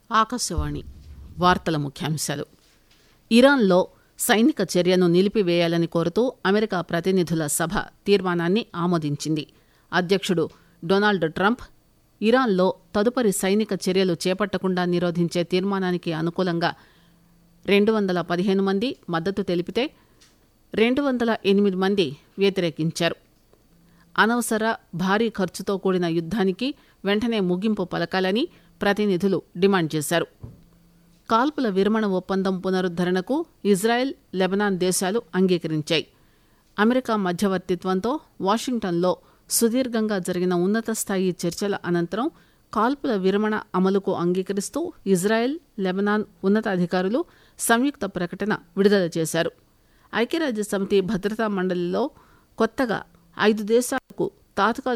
ఆకాశవాణి వార్తల ముఖ్యాంశాలు ఇరాన్లో సైనిక చర్యను నిలిపివేయాలని కోరుతూ అమెరికా ప్రతినిధుల సభ తీర్మానాన్ని ఆమోదించింది అధ్యక్షుడు డొనాల్డ్ ట్రంప్ ఇరాన్లో తదుపరి సైనిక చర్యలు చేపట్టకుండా నిరోధించే తీర్మానానికి అనుకూలంగా రెండు వందల పదిహేను మంది మద్దతు తెలిపితే రెండు వందల ఎనిమిది మంది వ్యతిరేకించారు అనవసర భారీ ఖర్చుతో కూడిన యుద్ధానికి వెంటనే ముగింపు పలకాలని ప్రతినిధులు డిమాండ్ చేశారు కాల్పుల విరమణ ఒప్పందం పునరుద్దరణకు ఇజ్రాయెల్ లెబనాన్ దేశాలు అంగీకరించాయి అమెరికా మధ్యవర్తిత్వంతో వాషింగ్టన్లో సుదీర్ఘంగా జరిగిన ఉన్నత స్థాయి చర్చల అనంతరం కాల్పుల విరమణ అమలుకు అంగీకరిస్తూ ఇజ్రాయెల్ లెబనాన్ ఉన్నతాధికారులు సంయుక్త ప్రకటన విడుదల చేశారు ఐక్యరాజ్య సమితి భద్రతా మండలిలో కొత్తగా ఐదు దేశాలకు తాత్కాలిక